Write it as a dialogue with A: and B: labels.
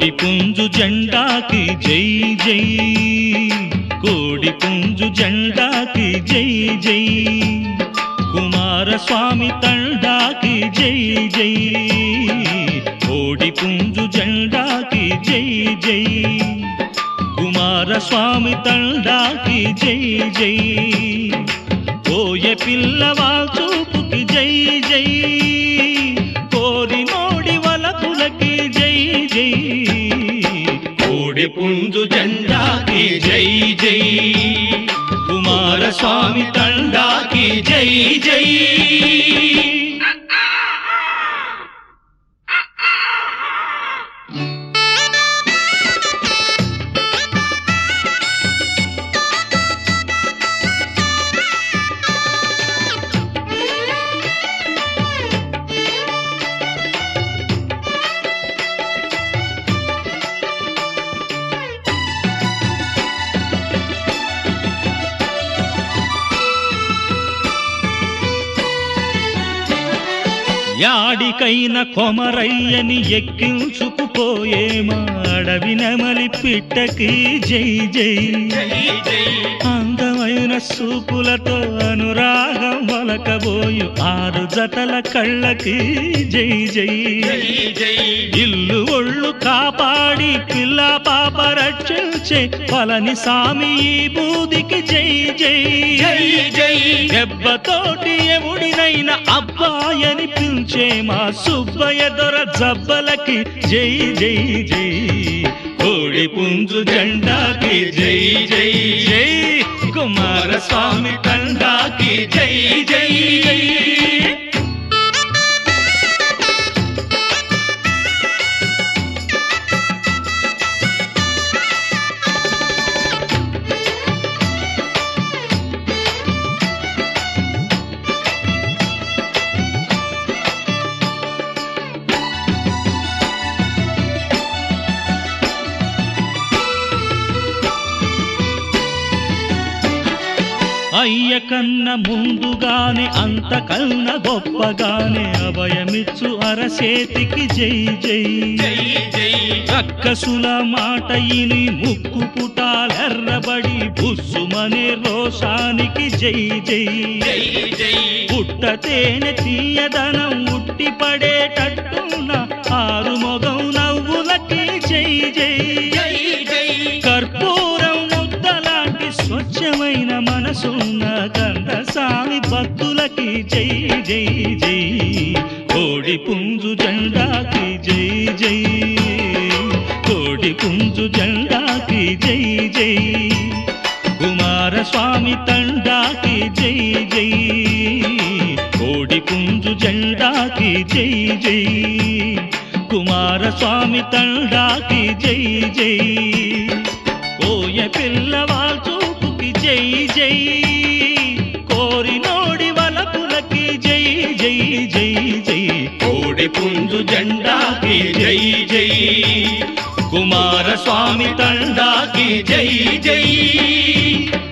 A: కోడి పుంజు జెండాకి జై జై కోడి పుంజు జెండాకి జై జై కుమారస్వామి తండాకి జై జై కోడి పుంజు జెండాకి జై జై కుమారస్వామి తండాకి జై జై పోయే పిల్లవాల్ చూపుకి జై జై కోరి మోడి వలపులకి జై జై కోడి పుంజు జెండాకి జై జై కుమారస్వామి తండాకి జై జై యాడికైన కొమరయ్యని ఎక్కించుకుపోయే మా అడవి నెమలి పిట్టకి జై జై అందమైన సూపులతో అనురాగం వలకబోయు ఆరు జతల కళ్ళకి జై జై ఇల్లు ఒళ్ళు కాపాడి పిల్ల పాప రక్షించే పలని సామి ఈ బూదికి జై జై దెబ్బతోటి ఎవుడినైన అబ్బాయని పిలిచే మా సుబ్బయ్య దొర జబ్బలకి జై జై జై కోడి పుంజు జెండాకి జై జై జై కుమారస్వామి తండాకి జై జై అయ్య కన్న ముందుగానే అంతకన్న గొప్పగానే అభయమిచ్చు అరసేతికి జై జై రక్కసుల మాట ఇని ముక్కు పుటాలెర్రబడి బుస్సుమనే రోషానికి జై జై పుట్టతేనె తీయదనం ఉట్టి పడేటట్టున్న ఆరు మొగం నవ్వులకి జై జై కర్పూరం ముద్దలాంటి స్వచ్ఛమైన మనసున్న కందసామి భక్తులకి జై జై జై కోడి పుంజు జెండాకి జై జై కోడి పుంజు జెండాకి జై జై కుమారస్వామి తండాకి జై జై కోడి పుంజు జెండాకి జై జై కుమారస్వామి తండాకి జై జై కోయ పిల్లవాల్ చూపుకి జై జై కోరి నోడి వలపులకి జై జై జై జై కోడి పుంజు జెండాకి జై జై కుమారస్వామి తండాకి జై జై